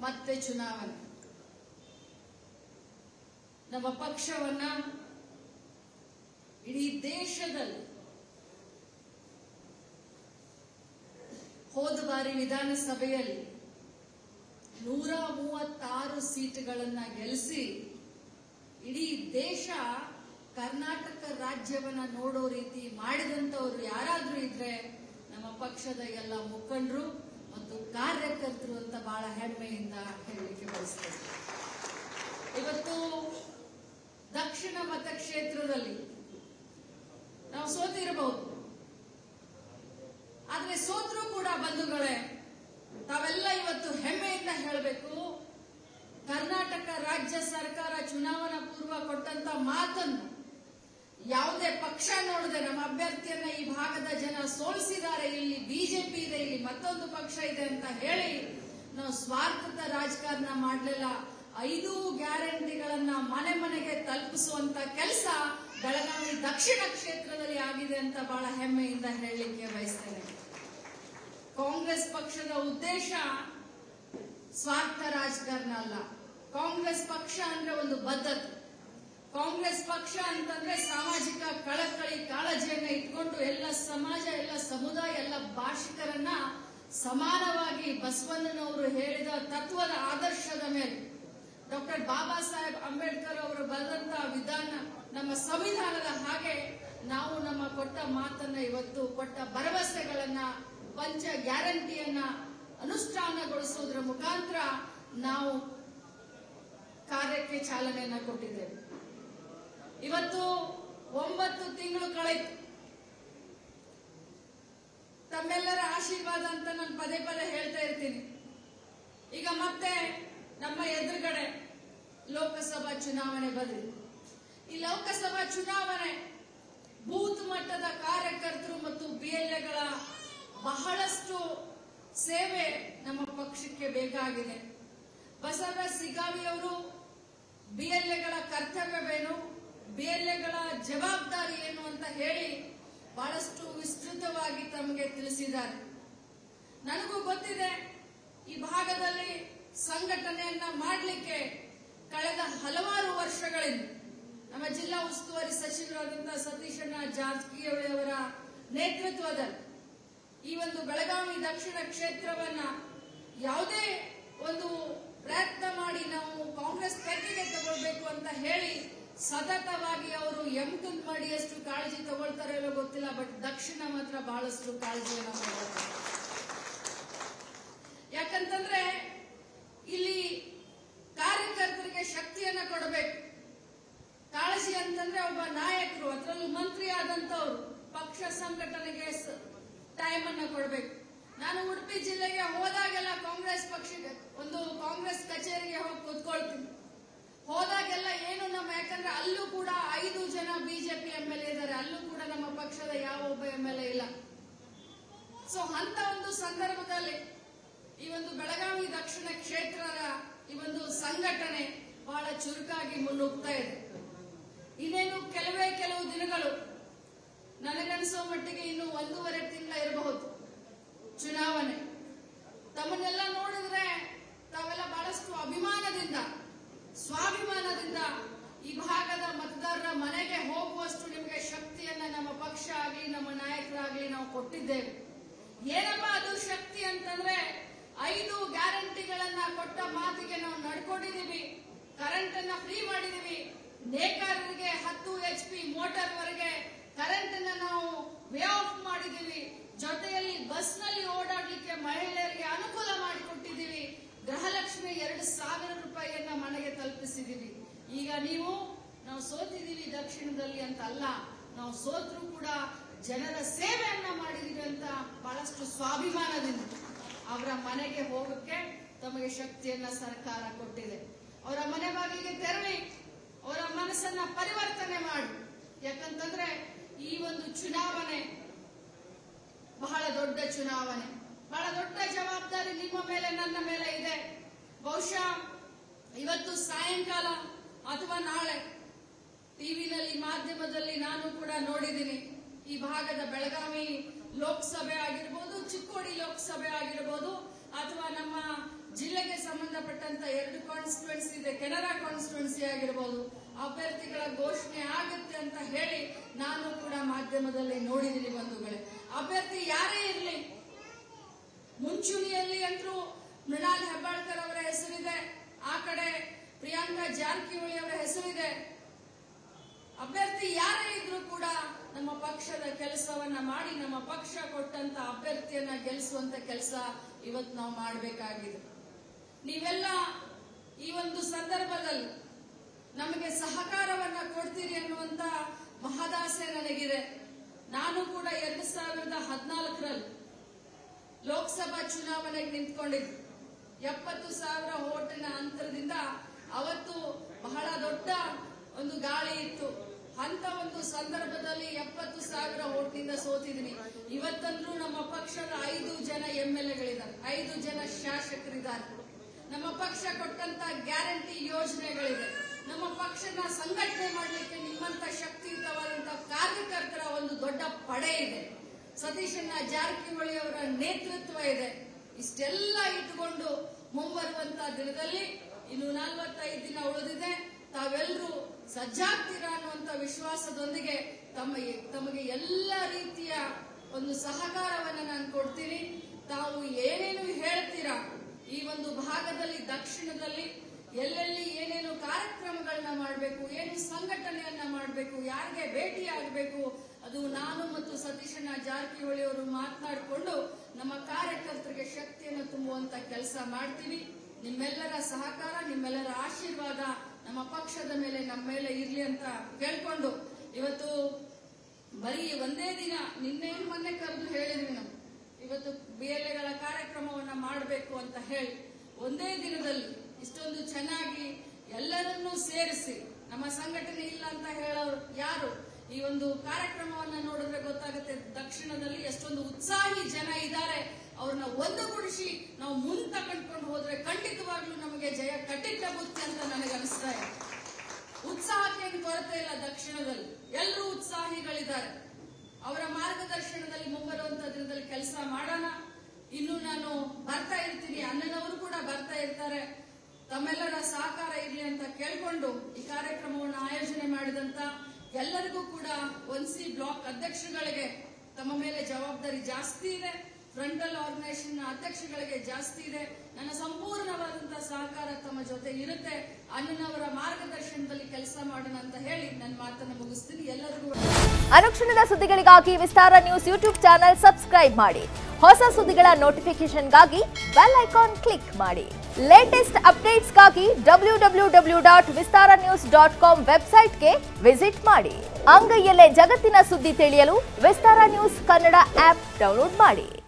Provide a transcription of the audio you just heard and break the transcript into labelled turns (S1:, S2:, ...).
S1: ಮತ್ತೆ ಚುನಾವಣೆ ನಮ್ಮ ಪಕ್ಷವನ್ನ ಇಡೀ ದೇಶದಲ್ಲಿ ಹೋದ ಬಾರಿ ವಿಧಾನಸಭೆಯಲ್ಲಿ ನೂರ ಮೂವತ್ತಾರು ಸೀಟುಗಳನ್ನ ಗೆಲ್ಲಿಸಿ ಇಡೀ ದೇಶ ಕರ್ನಾಟಕ ರಾಜ್ಯವನ್ನ ನೋಡೋ ರೀತಿ ಮಾಡಿದಂತವ್ರು ಯಾರಾದ್ರೂ ಇದ್ರೆ ನಮ್ಮ ಪಕ್ಷದ ಎಲ್ಲ ಮುಖಂಡರು ಮತ್ತು ಕಾರ್ಯಕರ್ತರು ಅಂತ ಬಹಳ ಹೆಮ್ಮೆಯಿಂದ ಹೇಳಲಿಕ್ಕೆ ಬಯಸ್ತೇನೆ ಇವತ್ತು ದಕ್ಷಿಣ ಮತಕ್ಷೇತ್ರದಲ್ಲಿ ನಾವು ಸೋತಿರಬಹುದು ಆದ್ರೆ ಸೋತ್ರು ಕೂಡ ಬಂಧುಗಳೇ ತಾವೆಲ್ಲ ಇವತ್ತು ಹೆಮ್ಮೆಯಿಂದ ಹೇಳಬೇಕು ಕರ್ನಾಟಕ ರಾಜ್ಯ ಸರ್ಕಾರ ಚುನಾವಣಾ ಪೂರ್ವ ಕೊಟ್ಟಂತ ಮಾತನ್ನು ಯಾವುದೇ ಪಕ್ಷ ನೋಡದೆ ನಮ್ಮ ಅಭ್ಯರ್ಥಿಯನ್ನ ಈ ಭಾಗದ ಜನ ಸೋಲಿಸಿದ್ದಾರೆ ಇಲ್ಲಿ ಬಿಜೆಪಿ ಇದೆ ಇಲ್ಲಿ ಮತ್ತೊಂದು ಪಕ್ಷ ಇದೆ ಅಂತ ಹೇಳಿ ನಾವು ಸ್ವಾರ್ಥದ ರಾಜಕಾರಣ ಮಾಡಲಿಲ್ಲ ಐದು ಗ್ಯಾರಂಟಿಗಳನ್ನ ಮನೆ ಮನೆಗೆ ತಲುಪಿಸುವಂತ ಕೆಲಸ ಬೆಳಗಾವಿ ದಕ್ಷಿಣ ಕ್ಷೇತ್ರದಲ್ಲಿ ಆಗಿದೆ ಅಂತ ಬಹಳ ಹೆಮ್ಮೆಯಿಂದ ಹೇಳಲಿಕ್ಕೆ ಬಯಸ್ತೇನೆ ಕಾಂಗ್ರೆಸ್ ಪಕ್ಷದ ಉದ್ದೇಶ ಸ್ವಾರ್ಥ ರಾಜಕಾರಣ ಅಲ್ಲ ಕಾಂಗ್ರೆಸ್ ಪಕ್ಷ ಅಂದ್ರೆ ಒಂದು ಬದ್ಧತೆ ಕಾಂಗ್ರೆಸ್ ಪಕ್ಷ ಅಂತಂದ್ರೆ ಸಾಮಾಜಿಕ ಕಳಕಳಿ ಕಾಳಜಿಯನ್ನ ಇಟ್ಕೊಂಡು ಎಲ್ಲ ಸಮಾಜ ಎಲ್ಲ ಸಮುದಾಯ ಎಲ್ಲ ಭಾಷಿಕರನ್ನ ಸಮಾನವಾಗಿ ಬಸವಣ್ಣನವರು ಹೇಳಿದ ತತ್ವದ ಆದರ್ಶದ ಮೇಲೆ ಡಾಕ್ಟರ್ ಬಾಬಾ ಸಾಹೇಬ್ ಅಂಬೇಡ್ಕರ್ ಅವರು ಬರೆದಂತ ವಿಧಾನ ನಮ್ಮ ಸಂವಿಧಾನದ ಹಾಗೆ ನಾವು ನಮ್ಮ ಕೊಟ್ಟ ಮಾತನ್ನ ಇವತ್ತು ಕೊಟ್ಟ ಭರವಸೆಗಳನ್ನ ಪಂಚ ಗ್ಯಾರಂಟಿಯನ್ನ ಅನುಷ್ಠಾನಗೊಳಿಸುವುದರ ಮುಖಾಂತರ ನಾವು ಕಾರ್ಯಕ್ಕೆ ಚಾಲನೆಯನ್ನ ಕೊಟ್ಟಿದ್ದೇವೆ ಇವತ್ತು ಒಂಬತ್ತು ತಿಂಗಳು ಕಳೆಯಿತು ತಮ್ಮೆಲ್ಲರ ಆಶೀರ್ವಾದ ಅಂತ ನಾನು ಪದೇ ಪದೇ ಹೇಳ್ತಾ ಇರ್ತೀನಿ ಈಗ ಮತ್ತೆ ನಮ್ಮ ಎದುರುಗಡೆ ಲೋಕಸಭಾ ಚುನಾವಣೆ ಬಂದಿದೆ ಈ ಲೋಕಸಭಾ ಚುನಾವಣೆ ಬೂತ್ ಮಟ್ಟದ ಕಾರ್ಯಕರ್ತರು ಮತ್ತು ಬಿಎಲ್ಎಗಳ ಬಹಳಷ್ಟು ಸೇವೆ ನಮ್ಮ ಪಕ್ಷಕ್ಕೆ ಬೇಕಾಗಿದೆ ಬಸವರಾಜ್ ಸಿಗಾವಿ ಅವರು ಬಿಎಲ್ಎಗಳ ಕರ್ತವ್ಯವೇನು ಬಿಎಲ್ಎಗಳ ಜವಾಬ್ದಾರಿ ಏನು ಅಂತ ಹೇಳಿ ಬಹಳಷ್ಟು ವಿಸ್ತೃತವಾಗಿ ತಮಗೆ ತಿಳಿಸಿದ್ದಾರೆ ನನಗೂ ಗೊತ್ತಿದೆ ಈ ಭಾಗದಲ್ಲಿ ಸಂಘಟನೆಯನ್ನ ಮಾಡಲಿಕ್ಕೆ ಕಳೆದ ಹಲವಾರು ವರ್ಷಗಳಿಂದ ನಮ್ಮ ಜಿಲ್ಲಾ ಉಸ್ತುವಾರಿ ಸಚಿವರಾದಂತಹ ಸತೀಶಣ್ಣ ಜಾರಕಿಹೊಳಿ ಅವರ ನೇತೃತ್ವದಲ್ಲಿ ಈ ಒಂದು ಬೆಳಗಾವಿ ದಕ್ಷಿಣ ಕ್ಷೇತ್ರವನ್ನ ಯಾವುದೇ ಒಂದು ಪ್ರಯತ್ನ ಮಾಡಿ ನಾವು ಕಾಂಗ್ರೆಸ್ ತೆಗೆಗೆ ತಗೊಳ್ಬೇಕು ಅಂತ ಹೇಳಿ ಸತತವಾಗಿ ಅವರು ಎಂಟುನ್ ಮಾಡಿಯಷ್ಟು ಕಾಳಜಿ ತಗೊಳ್ತಾರೆ ಇಲ್ಲೋ ಗೊತ್ತಿಲ್ಲ ಬಟ್ ದಕ್ಷಿಣ ಮಾತ್ರ ಬಹಳಷ್ಟು ಕಾಳಜಿಯನ್ನ ಮಾಡ್ತಾರೆ ಯಾಕಂತಂದ್ರೆ ಇಲ್ಲಿ ಕಾರ್ಯಕರ್ತರಿಗೆ ಶಕ್ತಿಯನ್ನ ಕೊಡಬೇಕು ಕಾಳಜಿ ಅಂತಂದ್ರೆ ಒಬ್ಬ ನಾಯಕರು ಅದರಲ್ಲೂ ಮಂತ್ರಿ ಆದಂತವ್ರು ಪಕ್ಷ ಸಂಘಟನೆಗೆ ಟೈಮ್ ಅನ್ನ ಕೊಡಬೇಕು ನಾನು ಉಡುಪಿ ಜಿಲ್ಲೆಗೆ ಹೋದಾಗೆಲ್ಲ ಕಾಂಗ್ರೆಸ್ ಪಕ್ಷಕ್ಕೆ ಒಂದು ಕಾಂಗ್ರೆಸ್ ಕಚೇರಿಗೆ ಹೋಗಿ ಕೂತ್ಕೊಳ್ತೀನಿ ಹೋದಾಗೆಲ್ಲ ಏನು ನಮ್ಮ ಯಾಕಂದ್ರೆ ಅಲ್ಲೂ ಕೂಡ ಐದು ಜನ ಬಿಜೆಪಿ ಎಂ ಎಲ್ ಎ ಇದ್ದಾರೆ ಅಲ್ಲೂ ಕೂಡ ನಮ್ಮ ಪಕ್ಷದ ಯಾವ ಒಬ್ಬ ಎಂ ಎಲ್ ಎ ಇಲ್ಲ ಸೊ ಅಂತ ಒಂದು ಸಂದರ್ಭದಲ್ಲಿ ಈ ಒಂದು ಬೆಳಗಾವಿ ದಕ್ಷಿಣ ಕ್ಷೇತ್ರದ ಈ ಒಂದು ಸಂಘಟನೆ ಬಹಳ ಚುರುಕಾಗಿ ಮುನ್ನುಗ್ತಾ ಇದೆ ಇನ್ನೇನು ಕೆಲವೇ ಕೆಲವು ದಿನಗಳು ನನಗನ್ಸೋ ಮಟ್ಟಿಗೆ ಇನ್ನು ಒಂದೂವರೆ ತಿಂಗಳ ಇರಬಹುದು ಚುನಾವಣೆ ತಮ್ಮನ್ನೆಲ್ಲ ನೋಡಿದ್ರೆ ತಾವೆಲ್ಲ ಬಹಳಷ್ಟು ಅಭಿಮಾನದಿಂದ ಸ್ವಾಭಿಮಾನದಿಂದ ಈ ಭಾಗದ ಮತದಾರರ ಮನೆಗೆ ಹೋಗುವಷ್ಟು ನಿಮಗೆ ಶಕ್ತಿಯನ್ನ ನಮ್ಮ ಪಕ್ಷ ಆಗ್ಲಿ ನಮ್ಮ ನಾಯಕರಾಗ್ಲಿ ನಾವು ಕೊಟ್ಟಿದ್ದೇವೆ ಏನಪ್ಪಾ ಅದು ಶಕ್ತಿ ಅಂತಂದ್ರೆ ಐದು ಗ್ಯಾರಂಟಿಗಳನ್ನ ಕೊಟ್ಟ ಮಾತಿಗೆ ನಾವು ನಡ್ಕೊಂಡಿದೀವಿ ಕರೆಂಟ್ ಅನ್ನ ಫ್ರೀ ಮಾಡಿದೀವಿ ನೇಕಾರರಿಗೆ ಹತ್ತು ಎಚ್ ಪಿ ಮೋಟಾರ್ ವರೆಗೆ ಕರೆಂಟ್ ಅನ್ನ ನಾವು ವೇ ಆಫ್ ಮಾಡಿದೀವಿ ಜೊತೆಯಲ್ಲಿ ಬಸ್ ನಲ್ಲಿ ಓಡಾಡ್ಲಿಕ್ಕೆ ಮಹಿಳೆಯರಿಗೆ ಅನುಕೂಲ ಮಾಡಿಕೊಟ್ಟಿದ್ದೀವಿ ಗೃಹಲಕ್ಷ್ಮಿ ಎರಡು ಸಾವಿರ ರೂಪಾಯಿಯನ್ನ ಮನೆಗೆ ತಲುಪಿಸಿದೀವಿ ಈಗ ನೀವು ನಾವು ಸೋತಿದೀವಿ ದಕ್ಷಿಣದಲ್ಲಿ ಅಂತ ಅಲ್ಲ ನಾವು ಸೋತ್ರು ಕೂಡ ಜನರ ಸೇವೆಯನ್ನ ಮಾಡಿದೀವಿ ಅಂತ ಬಹಳಷ್ಟು ಸ್ವಾಭಿಮಾನದಿಂದ ಅವರ ಮನೆಗೆ ಹೋಗಕ್ಕೆ ತಮಗೆ ಶಕ್ತಿಯನ್ನ ಸರ್ಕಾರ ಕೊಟ್ಟಿದೆ ಅವರ ಮನೆ ಬಾಗಿಲಿಗೆ ತೆರಳಿ ಅವರ ಮನಸ್ಸನ್ನ ಪರಿವರ್ತನೆ ಮಾಡಿ ಯಾಕಂತಂದ್ರೆ ಈ ಒಂದು ಚುನಾವಣೆ ಬಹಳ ದೊಡ್ಡ ಚುನಾವಣೆ ಬಹಳ ದೊಡ್ಡ ಜವಾಬ್ದಾರಿ ನಿಮ್ಮ ಮೇಲೆ ನನ್ನ ಮೇಲೆ ಇದೆ ಬಹುಶಃ ಇವತ್ತು ಸಾಯಂಕಾಲ ಅಥವಾ ನಾಳೆ ಟಿವಿನಲ್ಲಿ ಮಾಧ್ಯಮದಲ್ಲಿ ನಾನು ಕೂಡ ನೋಡಿದ್ದೀನಿ ಈ ಭಾಗದ ಬೆಳಗಾವಿ ಲೋಕಸಭೆ ಆಗಿರ್ಬೋದು ಚಿಕ್ಕೋಡಿ ಲೋಕಸಭೆ ಆಗಿರ್ಬೋದು ಅಥವಾ ನಮ್ಮ ಜಿಲ್ಲೆಗೆ ಸಂಬಂಧಪಟ್ಟ ಎರಡು ಕಾನ್ಸ್ಟಿಟ್ಯೂನ್ಸಿ ಇದೆ ಕೆನರಾ ಕಾನ್ಸ್ಟಿಟ್ಯೂನ್ಸಿ ಆಗಿರ್ಬೋದು ಅಭ್ಯರ್ಥಿಗಳ ಘೋಷಣೆ ಆಗುತ್ತೆ ಅಂತ ಹೇಳಿ ನಾನು ಕೂಡ ಮಾಧ್ಯಮದಲ್ಲಿ ನೋಡಿದ್ದೀನಿ ಬಂಧುಗಳೇ ಅಭ್ಯರ್ಥಿ ಯಾರೇ ಇರಲಿ ಮುಂಚೂಣಿಯಲ್ಲಿ ಅಂತೂ ಮೃಣಾಲ್ ಹೆಬ್ಬಾಳ್ಕರ್ ಅವರ ಹೆಸರಿದೆ ಆ ಕಡೆ ಪ್ರಿಯಾಂಕಾ ಜಾರಕಿಹೊಳಿ ಅವರ ಹೆಸರಿದೆ ಅಭ್ಯರ್ಥಿ ಯಾರೇ ಇದ್ರೂ ಕೂಡ ನಮ್ಮ ಪಕ್ಷದ ಕೆಲಸವನ್ನ ಮಾಡಿ ನಮ್ಮ ಪಕ್ಷ ಕೊಟ್ಟಂತ ಅಭ್ಯರ್ಥಿಯನ್ನ ಗೆಲ್ಲಿಸುವಂತ ಕೆಲಸ ಇವತ್ತು ನಾವು ಮಾಡಬೇಕಾಗಿದೆ ನೀವೆಲ್ಲ ಈ ಒಂದು ಸಂದರ್ಭದಲ್ಲಿ ನಮಗೆ ಸಹಕಾರವನ್ನ ಕೊಡ್ತೀರಿ ಅನ್ನುವಂತ ಮಹದಾಸೆ ನನಗಿದೆ ನಾನು ಕೂಡ ಎರಡು ಸಾವಿರದ ಹದಿನಾಲ್ಕರಲ್ಲಿ ಲೋಕಸಭಾ ಚುನಾವಣೆಗೆ ನಿಂತ್ಕೊಂಡಿದ್ದು ಎಪ್ಪತ್ತು ಸಾವಿರ ಓಟಿನ ಅಂತರದಿಂದ ಅವತ್ತು ಬಹಳ ದೊಡ್ಡ ಒಂದು ಗಾಳಿ ಇತ್ತು ಅಂತ ಒಂದು ಸಂದರ್ಭದಲ್ಲಿ ಎಪ್ಪತ್ತು ಸಾವಿರ ಓಟ್ನಿಂದ ಸೋತಿದ್ದೀನಿ ಇವತ್ತಂದ್ರೂ ನಮ್ಮ ಪಕ್ಷದ ಐದು ಜನ ಎಂ ಎಲ್ ಎಗಳಿದ್ದಾರೆ ಐದು ಜನ ಶಾಸಕರಿದ್ದಾರೆ ನಮ್ಮ ಪಕ್ಷ ಕೊಟ್ಟಂತ ಗ್ಯಾರಂಟಿ ಯೋಜನೆಗಳಿದೆ ನಮ್ಮ ಪಕ್ಷನ ಸಂಘಟನೆ ಮಾಡಲಿಕ್ಕೆ ನಿಮ್ಮಂತ ಶಕ್ತಿಯುತವಾದಂತ ಕಾರ್ಯಕರ್ತರ ಒಂದು ದೊಡ್ಡ ಪಡೆ ಇದೆ ಸತೀಶಣ್ಣ ಜಾರಕಿಹೊಳಿ ಅವರ ನೇತೃತ್ವ ಇದೆ ಇಷ್ಟೆಲ್ಲ ಇಟ್ಟುಕೊಂಡು ಮುಂಬರುವಂತ ದಿನದಲ್ಲಿ ಇನ್ನು ನಲವತ್ತೈದು ದಿನ ಉಳಿದಿದೆ ತಾವೆಲ್ಲರೂ ಸಜ್ಜಾಗ್ತೀರಾ ಅನ್ನುವಂತ ವಿಶ್ವಾಸದೊಂದಿಗೆ ತಮ್ಮ ತಮಗೆ ಎಲ್ಲ ರೀತಿಯ ಒಂದು ಸಹಕಾರವನ್ನ ನಾನು ಕೊಡ್ತೀನಿ ತಾವು ಏನೇನು ಹೇಳ್ತೀರಾ ಈ ಒಂದು ಭಾಗದಲ್ಲಿ ದಕ್ಷಿಣದಲ್ಲಿ ಎಲ್ಲೆಲ್ಲಿ ಏನೇನು ಕಾರ್ಯಕ್ರಮಗಳನ್ನ ಮಾಡಬೇಕು ಏನು ಸಂಘಟನೆಯನ್ನ ಮಾಡಬೇಕು ಯಾರಿಗೆ ಭೇಟಿ ಆಗಬೇಕು ಅದು ನಾನು ಮತ್ತು ಸತೀಶಣ್ಣ ಜಾರಕಿಹೊಳಿ ಅವರು ಮಾತನಾಡಿಕೊಂಡು ನಮ್ಮ ಕಾರ್ಯಕರ್ತರಿಗೆ ಶಕ್ತಿಯನ್ನು ತುಂಬುವಂತ ಕೆಲಸ ಮಾಡ್ತೀವಿ ನಿಮ್ಮೆಲ್ಲರ ಸಹಕಾರ ನಿಮ್ಮೆಲ್ಲರ ಆಶೀರ್ವಾದ ನಮ್ಮ ಪಕ್ಷದ ಮೇಲೆ ನಮ್ಮ ಮೇಲೆ ಇರ್ಲಿ ಅಂತ ಕೇಳ್ಕೊಂಡು ಇವತ್ತು ಬರೀ ಒಂದೇ ದಿನ ನಿನ್ನೇನು ಮೊನ್ನೆ ಕರೆದು ಹೇಳಿದ್ವಿ ನಾವು ಇವತ್ತು ಬಿ ಎಲ್ ಎಗಳ ಕಾರ್ಯಕ್ರಮವನ್ನ ಮಾಡಬೇಕು ಅಂತ ಹೇಳಿ ಒಂದೇ ದಿನದಲ್ಲಿ ಇಷ್ಟೊಂದು ಚೆನ್ನಾಗಿ ಎಲ್ಲರನ್ನೂ ಸೇರಿಸಿ ನಮ್ಮ ಸಂಘಟನೆ ಇಲ್ಲ ಅಂತ ಹೇಳೋರು ಯಾರು ಈ ಒಂದು ಕಾರ್ಯಕ್ರಮವನ್ನ ನೋಡಿದ್ರೆ ಗೊತ್ತಾಗುತ್ತೆ ದಕ್ಷಿಣದಲ್ಲಿ ಎಷ್ಟೊಂದು ಉತ್ಸಾಹಿ ಜನ ಇದ್ದಾರೆ ಅವ್ರನ್ನ ಒಂದುಗೂಡಿಸಿ ನಾವು ಮುಂದೆ ತಗೊಂಡ್ಕೊಂಡು ಹೋದ್ರೆ ಖಂಡಿತವಾಗ್ಲೂ ನಮಗೆ ಜಯ ಕಟ್ಟಿಟ್ಟ ಬುತ್ತಿ ಅಂತ ನನಗೆ ಅನಿಸ್ತಾ ಇದೆ ಉತ್ಸಾಹಕ್ಕೆ ಏನು ಕೊರತೆ ಇಲ್ಲ ದಕ್ಷಿಣದಲ್ಲಿ ಎಲ್ಲರೂ ಉತ್ಸಾಹಿಗಳಿದ್ದಾರೆ ಅವರ ಮಾರ್ಗದರ್ಶನದಲ್ಲಿ ಮುಂಬರುವಂತ ದಿನದಲ್ಲಿ ಕೆಲಸ ಮಾಡೋಣ ಇನ್ನು ನಾನು ಬರ್ತಾ ಇರ್ತೀನಿ ಅಣ್ಣನವರು ಕೂಡ ಬರ್ತಾ ಇರ್ತಾರೆ ತಮ್ಮೆಲ್ಲರ ಸಹಕಾರ ಇರಲಿ ಅಂತ ಕೇಳ್ಕೊಂಡು ಈ ಕಾರ್ಯಕ್ರಮವನ್ನು ಆಯೋಜನೆ ಮಾಡಿದಂತ ಎಲ್ಲರಿಗೂ ಕೂಡ ಒನ್ಸಿ ಬ್ಲಾಕ್ ಅಧ್ಯಕ್ಷಗಳಿಗೆ ತಮ್ಮ ಮೇಲೆ ಜವಾಬ್ದಾರಿ ಜಾಸ್ತಿ ಇದೆ ಫ್ರಂಟಲ್ ಆರ್ಗನೈಸೇಷನ್ ಅಧ್ಯಕ್ಷಗಳಿಗೆ ಜಾಸ್ತಿ ಇದೆ ನನ್ನ ಸಂಪೂರ್ಣವಾದಂತಹ ಸಹಕಾರ ತಮ್ಮ ಜೊತೆ ಇರುತ್ತೆ ಅಣ್ಣನವರ ಮಾರ್ಗದರ್ಶನದಲ್ಲಿ ಕೆಲಸ ಮಾಡೋಣ ಅಂತ ಹೇಳಿ ನನ್ನ ಮಾತನ್ನು ಮುಗಿಸ್ತೀನಿ ಎಲ್ಲರಿಗೂ
S2: ಅನುಕ್ಷಣದ ಸುದ್ದಿಗಳಿಗಾಗಿ Vistara news YouTube channel subscribe ಮಾಡಿ ಹೊಸ ಸುದ್ದಿಗಳ ನೋಟಿಫಿಕೇಶನ್ಗಾಗಿ ಬೆಲ್ ಐಕಾನ್ ಕ್ಲಿಕ್ ಮಾಡಿ ಲೇಟೆಸ್ಟ್ ಅಪ್ಡೇಟ್ಸ್ಗಾಗಿ W W W dot Vistara news dot com ವೆಬ್ಸೈಟ್ಗೆ ವಿಸಿಟ್ ಮಾಡಿ ಅಂಗೈಯಲ್ಲೇ ಜಗತ್ತಿನ ಸುದ್ದಿ ತಿಳಿಯಲು Vistara news Kannada app download ಮಾಡಿ